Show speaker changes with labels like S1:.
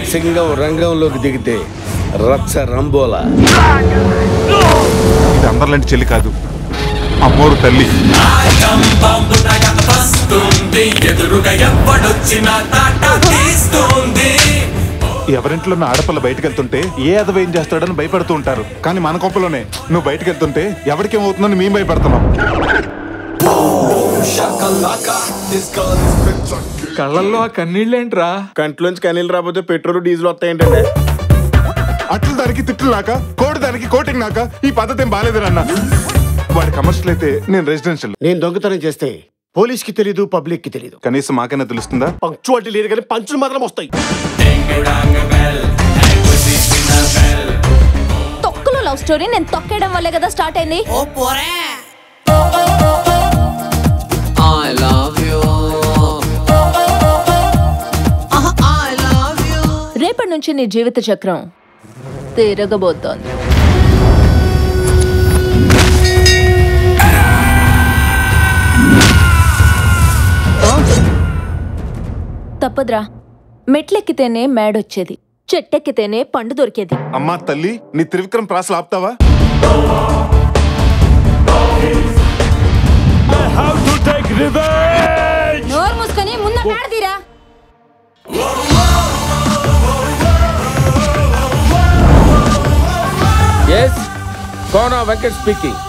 S1: సింగం రంగంలోకి దిగితే రచ్చ రంబోలా
S2: ఇది అందరిలాంటి చెల్లి కాదు అమ్మోరు తల్లి ఎవరింట్లో ఉన్న ఆడపిల్ల బయటకు వెళ్తుంటే ఏ అదవ ఏం చేస్తాడని భయపడుతూ ఉంటారు కానీ మన కొంపలోనే నువ్వు బయటకు వెళ్తుంటే ఎవరికి ఏమవుతుందని మేము భయపడుతున్నాం
S3: కళ్ళల్లో ఆ కన్నీళ్ళేంట్రా
S1: కంట్లోంచి కనీళ్ళు రాకపోతే పెట్రోల్ డీజిల్ వస్తాయంటే
S2: అట్లు దానికి తిట్లు నాక కోడి దానికి కోటింగ్ నాక ఈ పద్ధతి ఏం బాగాలేదు అన్న వాడి కమర్షియల్ అయితే నేను రెసిడెన్షియల్
S4: నేను దొంగతనం చేస్తే పోలీస్ కి తెలీదు పబ్లిక్ కి తెలీదు
S2: కనీసం మాకైనా తెలుస్తుందా
S4: పంక్చువాలిటీ లేదు కానీ పంచులు మాత్రం వస్తాయి
S5: తొక్కలో లవ్ స్టోరీ నేను తొక్కేయడం వల్లే కదా స్టార్ట్ అయింది
S6: I love you. Uh, I love you.
S5: రేపటి నుంచి నీ జీవిత చక్రం తిరగబోతోంది తప్పదురా మెట్లెక్కితేనే మేడొచ్చేది చెట్టెక్కితేనే పండు దొరికేది
S2: అమ్మా తల్లి నీ త్రివిక్రమ్ ప్రాసలు ఆపుతావా
S5: నోరు మూసుకొని ముందు మేడదీరా
S1: ఎస్ కోనా వెంకట్ స్పీకింగ్